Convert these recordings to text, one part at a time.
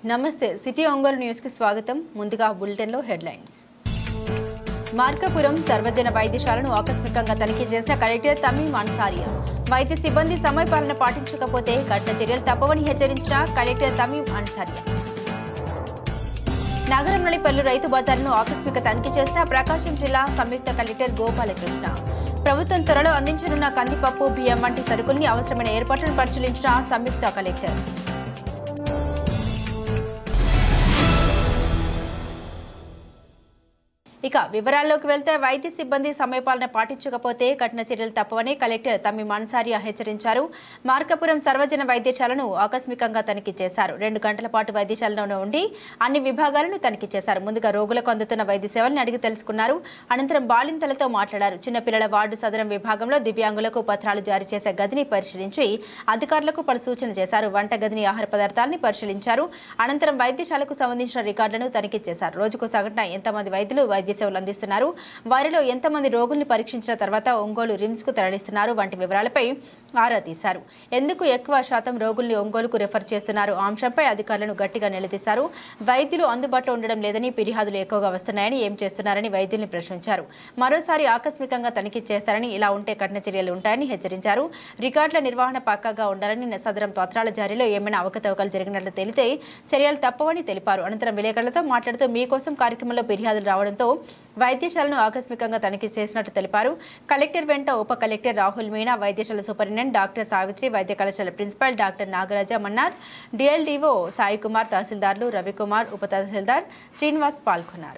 నమస్తే సిటీ ఒంగోలు న్యూస్కి స్వాగతం ముందుగా బులెటిన్లో హెడ్లైన్స్ మార్కాపురం సర్వజన వైద్యశాలను ఆకస్మికంగా తనిఖీ చేసిన కలెక్టర్ తమీం అన్సారియా వైద్య సిబ్బంది సమయపాలన పాటించకపోతే కఠిన చర్యలు తప్పవని హెచ్చరించిన కలెక్టర్ తమీం అన్సారియా నగరంలోని పలు రైతు బజార్లను ఆకస్మిక తనిఖీ చేసిన ప్రకాశం జిల్లా సంయుక్త కలెక్టర్ గోపాలకృష్ణ ప్రభుత్వం త్వరలో అందించనున్న కందిపప్పు బియ్యం వంటి సరుకుల్ని అవసరమైన ఏర్పాట్లను పరిశీలించిన సంయుక్త కలెక్టర్ ఇక వివరాల్లోకి వెళ్తే వైద్య సిబ్బంది సమయపాలన పాటించకపోతే కఠిన చర్యలు తప్పవని కలెక్టర్ తమ్మి మన్సారియా హెచ్చరించారు మార్కపురం సర్వజన వైద్యశాలను ఆకస్మికంగా తనిఖీ చేశారు రెండు గంటల పాటు వైద్యశాలలో ఉండి అన్ని విభాగాలను తనిఖీ చేశారు ముందుగా రోగులకు అందుతున్న వైద్య సేవలను అడిగి తెలుసుకున్నారు అనంతరం బాలింతలతో మాట్లాడారు చిన్నపిల్లల వార్డు సదరం విభాగంలో దివ్యాంగులకు పత్రాలు జారీ చేసే గదిని పరిశీలించి అధికారులకు పలు సూచనలు చేశారు వంట గదిని ఆహార పదార్థాలని పరిశీలించారు అనంతరం వైద్యశాలకు సంబంధించిన రికార్డులను తనిఖీ చేశారు రోజుకు సగటున ఎంతమంది వైద్యులు వైద్య సేవలు అందిస్తున్నారు వారిలో ఎంతమంది రోగుల్ని పరీక్షించిన తర్వాత ఒంగోలు రిమ్స్ కు తరలిస్తున్నారు వంటి వివరాలపై ఆరా తీశారు ఎందుకు ఎక్కువ శాతం రోగుల్ని ఒంగోలుకు రెఫర్ చేస్తున్నారు ఆ అంశంపై అధికారులను గట్టిగా నిలదీశారు వైద్యులు అందుబాటులో ఉండడం లేదని ఫిర్యాదులు ఎక్కువగా వస్తున్నాయని ఏం చేస్తున్నారని వైద్యుల్ని ప్రశ్నించారు మరోసారి ఆకస్మికంగా తనిఖీ చేస్తారని ఇలా ఉంటే కఠిన చర్యలు ఉంటాయని హెచ్చరించారు రికార్డుల నిర్వహణ పక్కాగా ఉండాలని సదరం పత్రాల జారీలో ఏమైనా అవకతవకలు జరిగినట్లు తెలితే చర్యలు తప్పవని తెలిపారు అనంతరం విలేకరులతో మాట్లాడుతూ మీకోసం కార్యక్రమంలో ఫిర్యాదులు రావడంతో వైద్యశాలను ఆకస్మికంగా తనిఖీ చేసినట్టు తెలిపారు కలెక్టర్ వెంట ఉప కలెక్టర్ రాహుల్ మీనా వైద్యశాల సూపరింటెండెంట్ డాక్టర్ సావిత్రి వైద్య కళాశాల principal doctor Nagaraja Mannar DLDO Sai Kumar తహసీల్దార్లు రవికుమార్ ఉప తహసీల్దార్ శ్రీనివాస్ పాల్గొన్నారు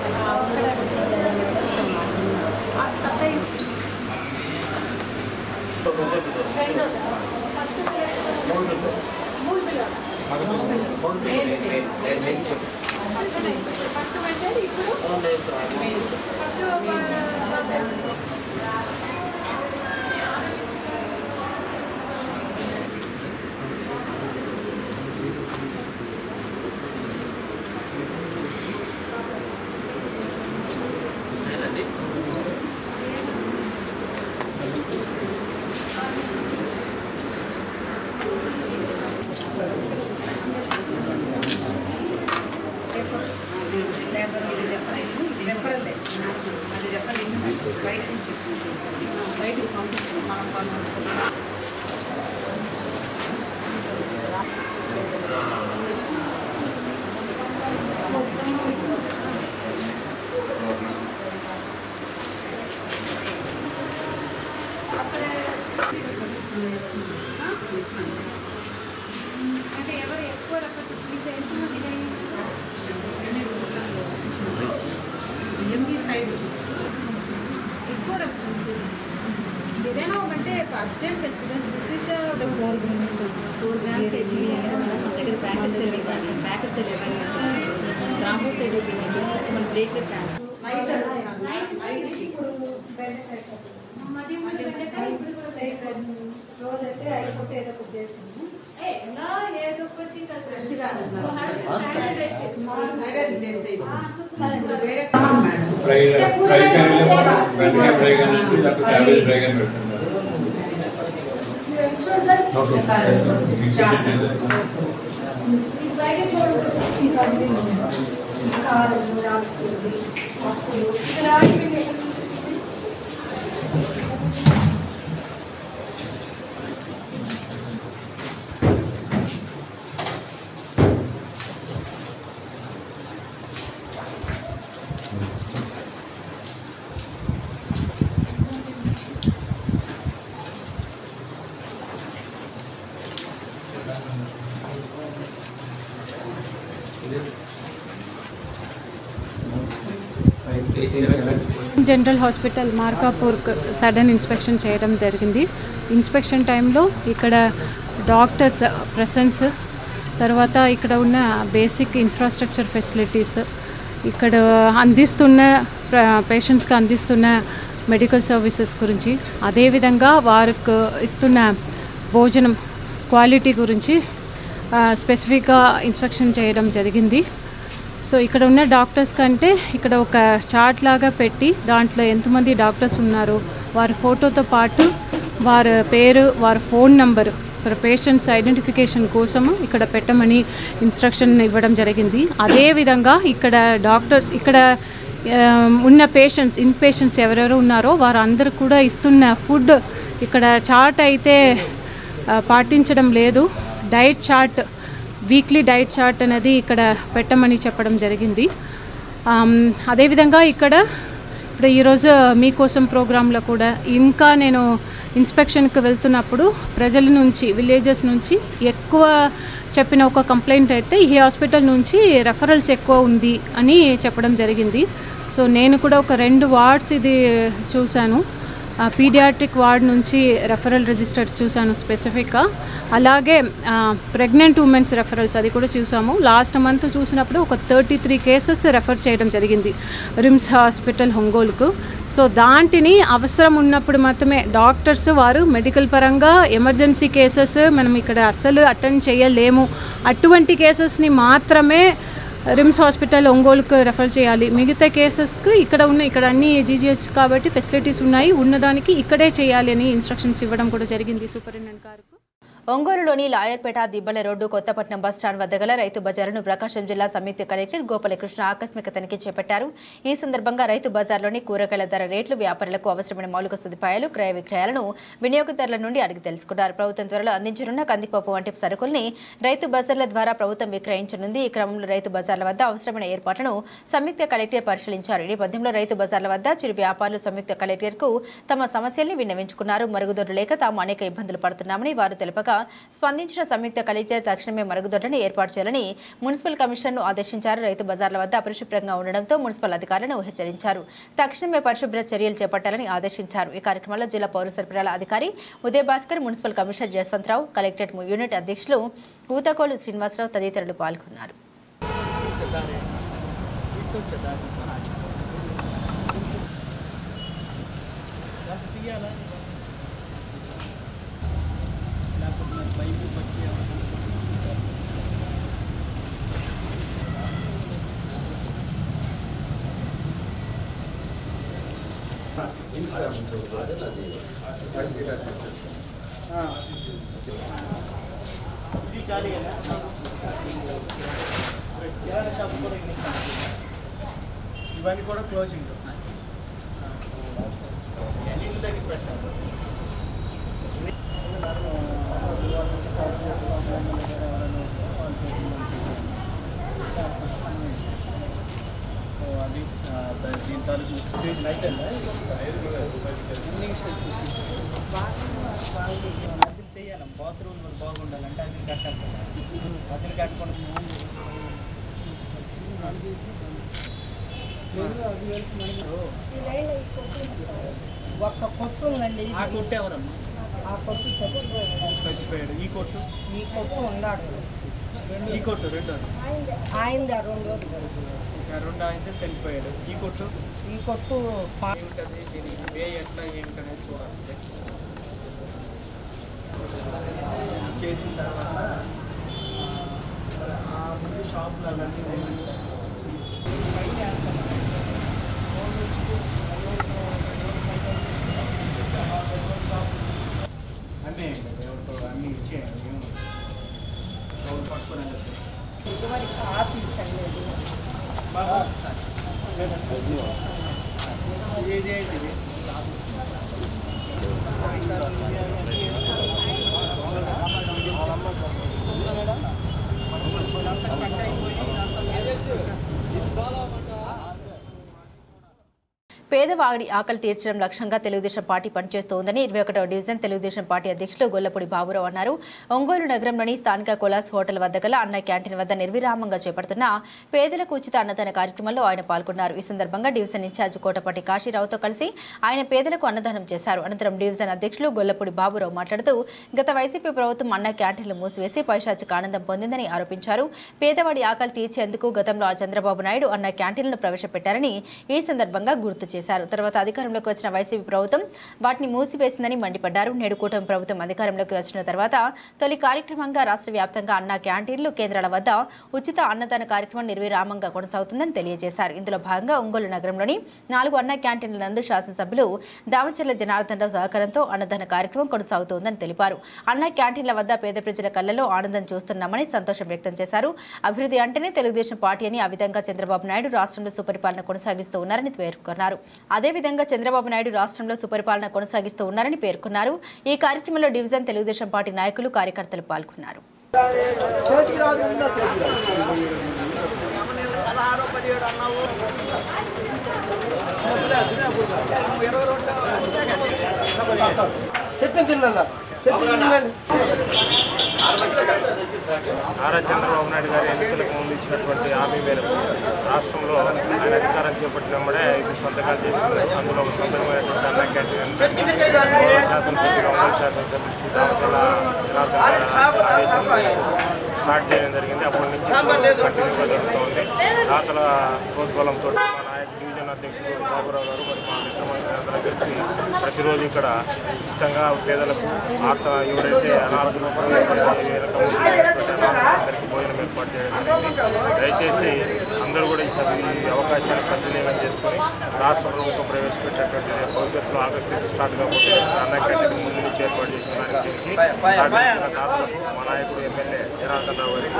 ఫస్ట్ మెసేజ్ ఇప్పుడు ఫస్ట్ బయటకు పంపించాం మనం పంపించుకున్నాం అంటే ఎవరు ఎక్కువ రెఫర్ చేసి ఎంబీ సైడ్ సిక్స్ ఎక్కువ రెఫరెన్స్ ఏదైనా ఒకటే urgent because this is the four grams four grams HB మన దగ్గర ప్యాకెట్ సెల్ ఇవ్వాలి ప్యాకెట్ సెల్ ఇవ్వాలి గ్రామో సెల్ మన బ్రేస్లెట్ వైట్ వైట్ ఇప్పుడు బెండకాయ మధ్య మధ్య బెండకాయ ఇప్పుడు కూడా బెండకాయ రోజు అయితే అయిపోతే ఏదో ఒకటి చేస్తాము ఎలా ఏదో ఒకటి ఫ్రెష్ గా వేరే ఫ్రై ఫ్రై కర్రీలో బెండకాయ ఫ్రై కానీ లేకపోతే క్యాబేజ్ ఫ్రై కానీ పెడుతున్నారు ఓకే మిక్స్ చేసేది general hospital Markapur sudden inspection చేయడం జరిగింది ఇన్స్పెక్షన్ టైంలో ఇక్కడ డాక్టర్స్ ప్రెసెన్స్ తర్వాత ఇక్కడ ఉన్న బేసిక్ ఇన్ఫ్రాస్ట్రక్చర్ ఫెసిలిటీస్ ఇక్కడ అందిస్తున్న పేషెంట్స్కి అందిస్తున్న మెడికల్ సర్వీసెస్ గురించి అదేవిధంగా వారికి ఇస్తున్న భోజనం క్వాలిటీ గురించి స్పెసిఫిక్గా ఇన్స్పెక్షన్ చేయడం జరిగింది సో ఇక్కడ ఉన్న డాక్టర్స్ కంటే ఇక్కడ ఒక చార్ట్ లాగా పెట్టి దాంట్లో ఎంతమంది డాక్టర్స్ ఉన్నారు వారి ఫోటోతో పాటు వారి పేరు వారి ఫోన్ నంబరు పేషెంట్స్ ఐడెంటిఫికేషన్ కోసము ఇక్కడ పెట్టమని ఇన్స్ట్రక్షన్ ఇవ్వడం జరిగింది అదేవిధంగా ఇక్కడ డాక్టర్స్ ఇక్కడ ఆ, ఉన్న పేషెంట్స్ ఇన్ పేషెంట్స్ ఎవరెవరు ఉన్నారో వారందరూ కూడా ఇస్తున్న ఫుడ్ ఇక్కడ చార్ట్ అయితే ఆ, పాటించడం లేదు diet chart weekly diet chart అనేది ఇక్కడ పెట్టమని చెప్పడం జరిగింది ఆమ్, అదేవిధంగా ఇక్కడ ఇప్పుడు ఈరోజు మీకోసం ప్రోగ్రాంలో కూడా ఇంకా నేను ఇన్స్పెక్షన్కి వెళ్తున్నప్పుడు ప్రజల నుంచి విలేజెస్ నుంచి ఎక్కువ చెప్పిన ఒక కంప్లైంట్ అయితే ఈ హాస్పిటల్ నుంచి రెఫరల్స్ ఎక్కువ ఉంది అని చెప్పడం జరిగింది సో నేను కూడా ఒక రెండు వార్డ్స్ ఇది చూశాను పీడియాట్రిక్ వార్డ్ నుంచి రెఫరల్ రిజిస్టర్స్ చూశాను స్పెసిఫిక్గా అలాగే ప్రెగ్నెంట్ ఉమెన్స్ రెఫరల్స్ అది కూడా చూసాము లాస్ట్ మంత్ చూసినప్పుడు ఒక థర్టీ త్రీ కేసెస్ రెఫర్ చేయడం జరిగింది రిమ్స్ హాస్పిటల్ ఒంగోలుకు సో దాంటిని అవసరం ఉన్నప్పుడు మాత్రమే డాక్టర్స్ వారు మెడికల్ పరంగా ఎమర్జెన్సీ కేసెస్ మనం ఇక్కడ అస్సలు అటెండ్ చేయలేము అటువంటి కేసెస్ని మాత్రమే రిమ్స్ హాస్పిటల్ ఒంగోలుకు రెఫర్ చేయాలి మిగతా కేసెస్కి ఇక్కడ ఉన్న ఇక్కడ అన్ని జీజీహెచ్ కాబట్టి ఫెసిలిటీస్ ఉన్నాయి ఉన్నదానికి ఇక్కడే చేయాలి అని ఇన్స్ట్రక్షన్స్ ఇవ్వడం కూడా జరిగింది సూపరింటెండెంట్ గారికి ఒంగోలులోని లాయర్పేట దిబ్బల రోడ్డు కొత్తపట్నం బస్ స్టాండ్ వద్ద గల రైతు బజారును ప్రకాశం జిల్లా సంయుక్త కలెక్టర్ గోపాలకృష్ణ ఆకస్మిక తనిఖీ చేపట్టారు ఈ సందర్భంగా రైతు బజార్లోని కూరగాయల ధర రేట్లు వ్యాపారులకు అవసరమైన మౌలిక సదుపాయాలు క్రయ విక్రయాలను వినియోగదారుల నుండి అడిగి తెలుసుకున్నారు ప్రభుత్వం త్వరలో అందించనున్న కందిపప్పు వంటి సరుకుల్ని రైతు బజార్ల ద్వారా ప్రభుత్వం విక్రయించనుంది ఈ క్రమంలో రైతు బజార్ల వద్ద అవసరమైన ఏర్పాట్లను సంయుక్త కలెక్టర్ పరిశీలించారు ఈ నేపథ్యంలో రైతు బజార్ల వద్ద చిరు వ్యాపారులు సంయుక్త కలెక్టర్కు తమ సమస్యల్ని విన్నవించుకున్నారు మరుగుదొడ్లు లేక తాము అనేక ఇబ్బందులు పడుతున్నామని వారు తెలపగా స్పందించిన సంయుక్త కలెక్టర్ తక్షణమే మరుగుదొడ్లను ఏర్పాటు చేయాలని మున్సిపల్ కమిషనర్ను ఆదేశించారు రైతు బజార్ల వద్ద అపరిశుభ్రంగా ఉండడంతో మున్సిపల్ అధికారులను హెచ్చరించారు తక్షణమే పరిశుభ్ర చర్యలు చేపట్టాలని ఆదేశించారు ఈ కార్యక్రమంలో జిల్లా పౌర సరఫరాల అధికారి Uday Bhaskar municipal commissioner Jaswantharao collectorate unit అధ్యక్షులు ఊతకోలు శ్రీనివాసరావు తదితరులు పాల్గొన్నారు ఇవన్నీ కూడా క్లోజింగ్ నీళ్ళ దగ్గర పెట్టాలి సో అది ఆ, దా- దీని తాలూకు స్టేజ్ నైట్ అది చేయాలి బాత్రూమ్ బాగుండాలంటే అది కట్టాలి అది కట్టుకోవడం ఒక్క కొట్టు ఉందండి ఆ కొట్టు ఎవరమ్మా ఆ కొట్టు చచ్చిపోయాడు చచ్చిపోయాడు ఈ కొట్టు ఈ కొట్టు ఉన్నాడు ఈ కొట్టు రెండో ఆయనది ఆ రెండు రోజులు రెండు అయితే చనిపోయాడు ఈ కొట్టు ఈ కొట్టు పా- ఏమిటది దీని వే ఎట్లా ఏమిటనేది చూడాలి చేసిన తర్వాత ఆ ముందు షాపులు అవన్నీ ఉన్నాయి. పైన వేస్తాం. అన్నీ ఎవరికో అన్నీ ఇచ్చేయండి ఏమి ఎవరు పట్టుకొని వెళ్ళచ్చు ఇదివరకు ఆఫీస్ అండి బాబా ఇది ఏంటిది పేదవాడి ఆకలి తీర్చడం లక్ష్యంగా తెలుగుదేశం పార్టీ పనిచేస్తోందని ఇరవై ఒకటవ డివిజన్ తెలుగుదేశం పార్టీ అధ్యక్షులు గొల్లపూడి బాబురావు అన్నారు ఒంగోలు నగరంలోని స్థానిక కొలాస్ హోటల్ వద్ద గల అన్న క్యాంటీన్ వద్ద నిర్విరామంగా చేపడుతున్న పేదలకు ఉచిత అన్నదాన కార్యక్రమంలో ఆయన పాల్గొన్నారు ఈ సందర్భంగా డివిజన్ ఇన్ఛార్జ్ కోటపాటి కాశీరావుతో కలిసి ఆయన పేదలకు అన్నదానం చేశారు అనంతరం డివిజన్ అధ్యక్షులు గొల్లపూడి బాబురావు మాట్లాడుతూ గత వైసీపీ ప్రభుత్వం అన్న క్యాంటీన్లు మూసివేసి పైశాచిక ఆనందం పొందిందని ఆరోపించారు పేదవాడి ఆకలి తీర్చేందుకు గతంలో ఆ చంద్రబాబు నాయుడు అన్న క్యాంటీన్లను ప్రవేశపెట్టారని ఈ సందర్భంగా గుర్తు చేశారు చేశారు తర్వాత అధికారంలోకి వచ్చిన వైసీపీ ప్రభుత్వం వాటిని మూసివేసిందని మండిపడ్డారు నేడు కూటమి ప్రభుత్వం అధికారంలోకి వచ్చిన తర్వాత తొలి కార్యక్రమంగా రాష్ట్ర వ్యాప్తంగా అన్న క్యాంటీన్లు కేంద్రాల వద్ద ఉచిత అన్నదాన కార్యక్రమం నిర్విరామంగా కొనసాగుతుందని తెలియజేశారు ఇందులో భాగంగా ఒంగోలు నగరంలోని నాలుగు అన్న క్యాంటీన్ల నందు శాసనసభ్యులు దామచర్ల జనార్దన్ రావు సహకారంతో అన్నదాన కార్యక్రమం కొనసాగుతోందని తెలిపారు అన్న క్యాంటీన్ల వద్ద పేద ప్రజల కళ్ళలో ఆనందం చూస్తున్నామని సంతోషం వ్యక్తం చేశారు అభివృద్ధి అంటేనే తెలుగుదేశం పార్టీ అని ఆ విధంగా చంద్రబాబు నాయుడు రాష్ట్రంలో సుపరిపాలన కొనసాగిస్తూ ఉన్నారని పేర్కొన్నారు అదేవిధంగా చంద్రబాబు నాయుడు రాష్ట్రంలో సుపరిపాలన కొనసాగిస్తూ ఉన్నారని పేర్కొన్నారు ఈ కార్యక్రమంలో డివిజన్ తెలుగుదేశం పార్టీ నాయకులు కార్యకర్తలు పాల్గొన్నారు నారా చంద్రబాబు నాయుడు గారి ఎన్నికలకు ముందు ఇచ్చినటువంటి హామీ మేరకు రాష్ట్రంలో ఆయన అధికారం చేపట్టిన వెంబడే ఐదు సంతకాలు చేసుకున్నారు అందులో ఒక సొంతమైనటువంటి అన్న క్యాంటీన్ శాసనసభ్యులు అమలు శాసనసభ్యులు శ్రీ దామచల జనార్దన్ గారి ఆదేశం మేరకు స్టార్ట్ చేయడం జరిగింది అప్పటి నుంచి కంటిన్యూగా జరుగుతోంది దాతల ప్రోద్బలంతో మా నాయకు డివిజన్ అధ్యక్షుడు బాబురావు గారు మరి మా మిత్రమంత్రి అందరం కలిసి ప్రతిరోజు ఇక్కడ ఉచితంగా పేదలకు ఆత ఎవరైతే అనాథులు ఎవరైతే ఏ రకమైన అందరికీ భోజనం ఏర్పాటు చేయడం జరిగింది దయచేసి అందరూ కూడా ఈ సభ- ఈ అవకాశాన్ని సద్వినియోగం చేసుకొని రాష్ట్ర ప్రభుత్వం ప్రవేశపెట్టినటువంటి భవిష్యత్తులో ఆగస్టు నుంచి స్టార్ట్ కాబోతే అన్న క్యాంటీన్ ముందు నుంచి ఏర్పాటు చేసిన దానికి దీనికి సహకరించిన దాతలకు మా నాయకుడు ఎమ్మెల్యే జనార్దన్ రావు గారికి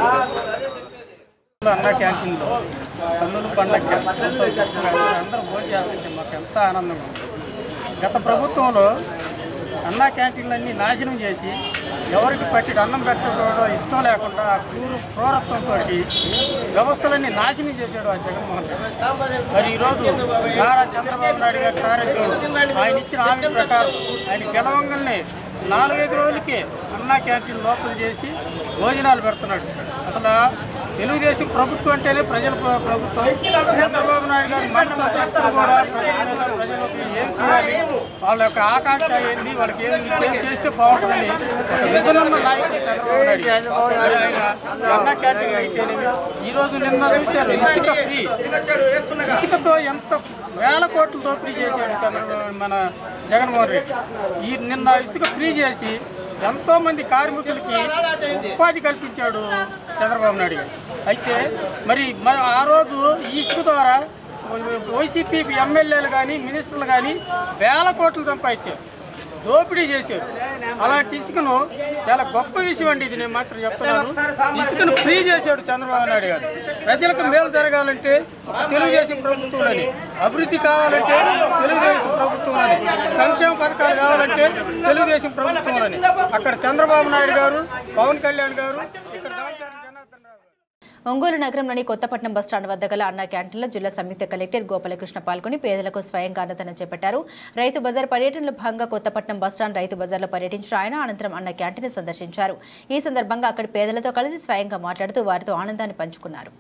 అన్న క్యాంటీన్లో కన్నుల పండగ అందరూ భోజనం చేస్తుంటే మాకు ఎంత ఆనందంగా ఉంది గత ప్రభుత్వంలో అన్న క్యాంటీన్లన్నీ నాశనం చేసి ఎవరికి పట్టి అన్నం పెట్టడం ఇష్టం లేకుండా ఆ క్రూరు క్రూరత్వంతో వ్యవస్థలన్నీ నాశనం చేశాడు ఆ జగన్మోహన్ రెడ్డి మరి ఈరోజు నారా చంద్రబాబు నాయుడు గారి సారథ్యంలో ఆయన ఇచ్చిన హామీ ప్రకారం ఆయన గెలవంగానే నాలుగైదు రోజులకి అన్నా క్యాంటీన్ లోపల చేసి భోజనాలు పెడుతున్నాడు అసలు తెలుగుదేశం ప్రభుత్వం అంటేనే ప్రజల ప్ర- ప్రభుత్వం చంద్రబాబు నాయుడు గారి మనసు అంతా కూడా ప్రజల మీద ప్రజలకు ఏం చేయాలి వాళ్ళ యొక్క ఆకాంక్ష ఏంది వాళ్ళకి ఏం ఏం చేస్తే బాగుంటుందని ఒక విజన్ ఉన్న నాయకుడు చంద్రబాబు నాయుడు మరి ఆయన అన్నా క్యాంటీన్ అయితేనేమి ఈ రోజు నిన్న చూశారు ఇసుక ఫ్రీ ఇసుకతో ఎంత వేల కోట్లు దోపిడీ చేశాడు చంద్రబాబు మన జగన్మోహన్ రెడ్డి ఈ నిన్న ఇసుక ఫ్రీ చేసి ఎంతో మంది కార్మికులకి ఉపాధి కల్పించాడు చంద్రబాబు నాయుడు గారు అయితే మరి మరి ఆ రోజు ఈ ఇసుక ద్వారా వైసీపీ ఎమ్మెల్యేలు కానీ మినిస్టర్లు కానీ వేల కోట్లు సంపాదించారు దోపిడీ చేశారు అలాంటి ఇసుకను చాలా గొప్ప విషయం అండి ఇది నేను మాత్రం చెప్తున్నాను ఇసుకను ఫ్రీ చేశాడు చంద్రబాబు నాయుడు గారు ప్రజలకు మేలు జరగాలంటే ఒక తెలుగుదేశం ప్రభుత్వంలోని అభివృద్ధి కావాలంటే తెలుగుదేశం ప్రభుత్వంలోని సంక్షేమ పథకాలు కావాలంటే తెలుగుదేశం ప్రభుత్వంలోని అక్కడ చంద్రబాబు నాయుడు గారు పవన్ కళ్యాణ్ గారు ఇక్కడ దామచర్ల జనార్దన్ రావు గారు ఒంగోలు నగరంలోని కొత్తపట్నం బస్టాండ్ వద్ద గల అన్న క్యాంటీన్లో జిల్లా సంయుక్త కలెక్టర్ గోపాలకృష్ణ పాల్గొని పేదలకు స్వయంగా అన్నదానం చేపట్టారు రైతు బజార్ పర్యటనలో భాగంగా కొత్తపట్నం బస్టాండ్ రైతు బజార్లో పర్యటించిన ఆయన అనంతరం అన్న క్యాంటీన్ సందర్శించారు ఈ సందర్భంగా అక్కడి పేదలతో కలిసి స్వయంగా మాట్లాడుతూ వారితో ఆనందాన్ని పంచుకున్నారు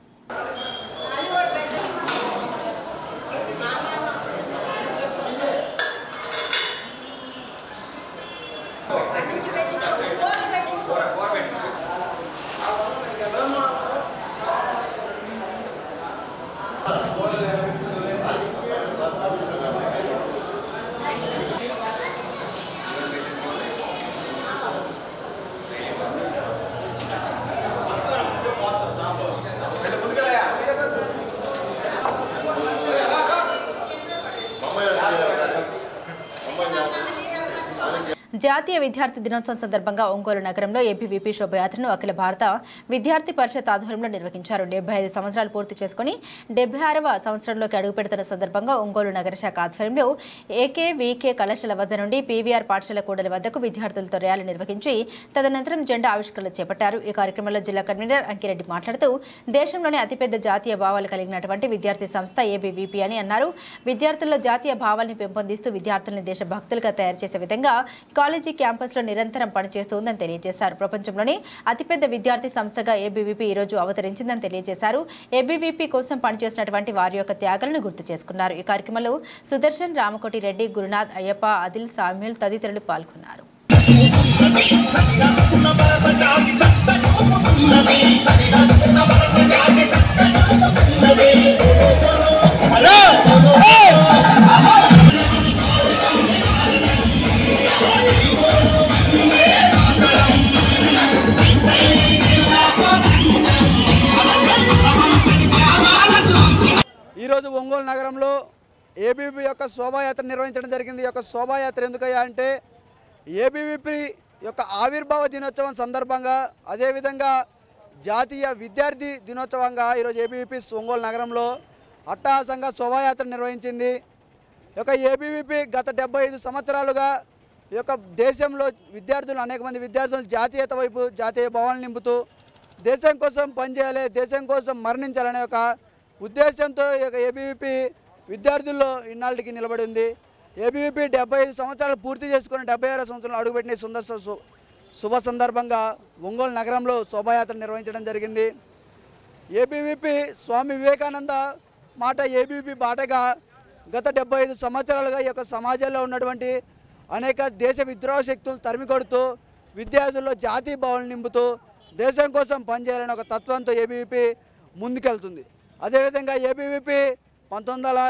జాతీయ విద్యార్థి దినోత్సవం సందర్భంగా ఒంగోలు నగరంలో ఏపీవీపీ శోభయాత్రను అఖిల భారత విద్యార్థి పరిషత్ ఆధ్వర్యంలో నిర్వహించారు డెబ్బై ఐదు సంవత్సరాలు పూర్తి చేసుకుని డెబ్బై ఆరవ సంవత్సరంలోకి అడుగుపెడుతున్న సందర్భంగా ఒంగోలు నగర శాఖ ఆధ్వర్యంలో ఏకే వీకే కళాశాల వద్ద నుండి పీవీఆర్ పాఠశాల కూడలి వద్దకు విద్యార్థులతో ర్యాలీ నిర్వహించి తదనంతరం జెండా ఆవిష్కరణ చేపట్టారు ఈ కార్యక్రమంలో జిల్లా కన్వీనర్ అంకిరెడ్డి మాట్లాడుతూ దేశంలోనే అతిపెద్ద జాతీయ భావాలు కలిగినటువంటి విద్యార్థి సంస్థ ఏబీవీపీ అని అన్నారు విద్యార్థుల్లో జాతీయ భావాల్ని పెంపొందిస్తూ విద్యార్థుల్ని దేశభక్తులుగా తయారు చేసే విధంగా కాలేజీ క్యాంపస్లో నిరంతరం పనిచేస్తుందని తెలియజేశారు ప్రపంచంలోనే అతిపెద్ద విద్యార్థి సంస్థగా ఏబీవీపీ ఈ రోజు అవతరించిందని తెలియజేశారు ఏబీవీపీ కోసం పనిచేసినటువంటి వారి యొక్క త్యాగాలను గుర్తు చేసుకున్నారు ఈ కార్యక్రమంలో సుదర్శన్ రామకోటి రెడ్డి గురునాథ్ అయ్యప్ప అదిల్ సామ్యుల్ తదితరులు పాల్గొన్నారు హలో ఈరోజు ఒంగోలు నగరంలో ఏబీవీపీ యొక్క శోభాయాత్ర నిర్వహించడం జరిగింది ఈ యొక్క శోభాయాత్ర ఎందుకయ్యా అంటే ఏబీవీపీ యొక్క ఆవిర్భావ దినోత్సవం సందర్భంగా అదేవిధంగా జాతీయ విద్యార్థి దినోత్సవంగా ఈరోజు ఏబీవీపీ ఒంగోలు నగరంలో అట్టహాసంగా శోభాయాత్ర నిర్వహించింది ఈ యొక్క ఏబీవీపీ గత డెబ్బై ఐదు సంవత్సరాలుగా ఈ యొక్క దేశంలో విద్యార్థులు అనేక మంది విద్యార్థులు జాతీయత వైపు జాతీయ భావాలను నింపుతూ దేశం కోసం పనిచేయాలి దేశం కోసం మరణించాలనే ఒక ఉద్దేశంతో ఈ యొక్క ఏబీవీపీ విద్యార్థుల్లో ఇన్నాళ్ళకి నిలబడి ఉంది ఏబీవీపీ డెబ్బై ఐదు సంవత్సరాలు పూర్తి చేసుకుని డెబ్బై ఆరో సంవత్సరాలు అడుగుపెట్టిన ఈ సుందర సు- శుభ సందర్భంగా ఒంగోలు నగరంలో శోభాయాత్ర నిర్వహించడం జరిగింది ఏబీవీపీ స్వామి వివేకానంద మాట ఏబీవీపీ బాటగా గత డెబ్బై ఐదు సంవత్సరాలుగా ఈ యొక్క సమాజంలో ఉన్నటువంటి అనేక దేశ విద్రోహ శక్తులు తరిమి కొడుతూ విద్యార్థుల్లో జాతీయ భావాలు నింపుతూ దేశం కోసం పనిచేయాలనే ఒక తత్వంతో ఏబీవీపీ ముందుకెళ్తుంది అదేవిధంగా ఏబీవీపీ పంతొమ్మిది వందల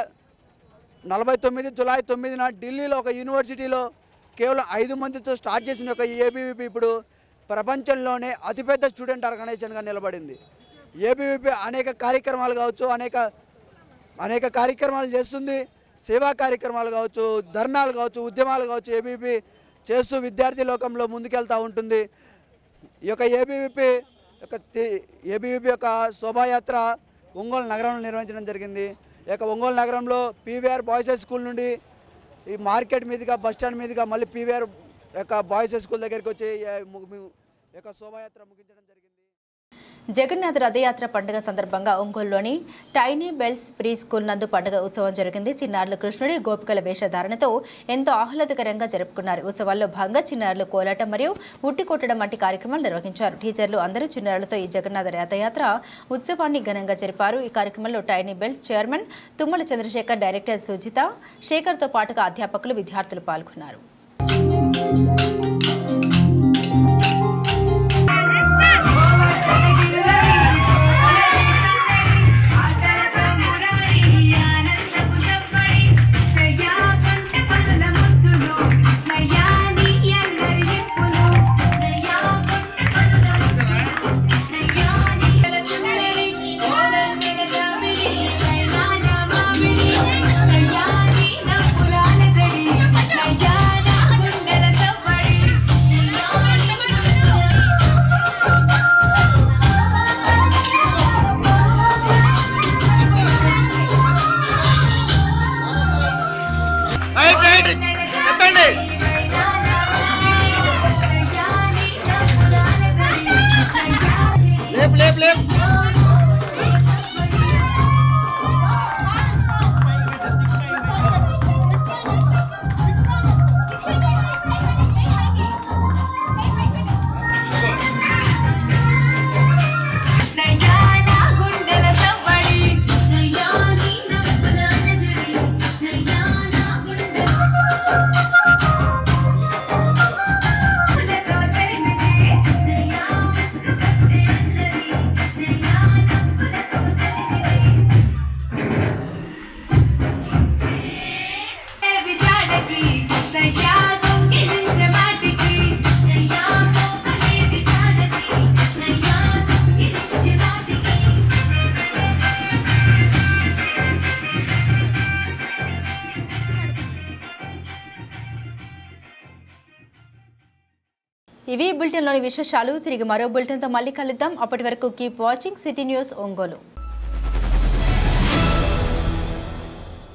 నలభై తొమ్మిది జులై తొమ్మిదిన ఢిల్లీలో ఒక యూనివర్సిటీలో కేవలం ఐదు మందితో స్టార్ట్ చేసిన ఒక ఏబీవీపీ ఇప్పుడు ప్రపంచంలోనే అతిపెద్ద స్టూడెంట్ ఆర్గనైజేషన్గా నిలబడింది ఏబీవీపీ అనేక కార్యక్రమాలు కావచ్చు అనేక అనేక కార్యక్రమాలు చేస్తుంది సేవా కార్యక్రమాలు కావచ్చు ధర్నాలు కావచ్చు ఉద్యమాలు కావచ్చు ఏబీవీపీ చేస్తూ విద్యార్థి లోకంలో ముందుకెళ్తూ ఉంటుంది ఈ యొక్క ఏబీవీపీ యొక్క ఏబీవీపీ యొక్క శోభాయాత్ర ఒంగోలు నగరంలో నిర్వహించడం జరిగింది ఈ యొక్క ఒంగోలు నగరంలో పీవీఆర్ బాయ్స్ హై స్కూల్ నుండి ఈ మార్కెట్ మీదుగా బస్ స్టాండ్ మీదుగా మళ్ళీ పీవీఆర్ యొక్క బాయ్స్ హై స్కూల్ దగ్గరికి వచ్చి ఈ ము- ము- ఈ యొక్క శోభాయాత్ర ముగించడం జరిగింది జగన్నాథ్ రథయాత్ర పండుగ సందర్భంగా ఒంగోలులోని టైనీ బెల్స్ ప్రీ స్కూల్ నందు పండుగ ఉత్సవం జరిగింది చిన్నారులు కృష్ణుడి గోపికల వేషధారణతో ఎంతో ఆహ్లాదకరంగా జరుపుకున్నారు ఉత్సవాల్లో భాగంగా చిన్నారులు కోలాటం మరియు ఉట్టి కొట్టడం వంటి కార్యక్రమాలు నిర్వహించారు టీచర్లు అందరూ చిన్నారులతో ఈ జగన్నాథ రథయాత్ర ఉత్సవాన్ని ఘనంగా జరిపారు ఈ కార్యక్రమంలో Tiny Bells chairman Tummala Chandrasekhar director Sujitha శేఖర్తో పాటుగా అధ్యాపకులు విద్యార్థులు పాల్గొన్నారు లేపు లేపు లేపు ఇవి బులెటిన్లోని విశేషాలు తిరిగి మరో బులెటిన్తో మళ్ళీ కలుద్దాం అప్పటి వరకు keep watching City News Ongole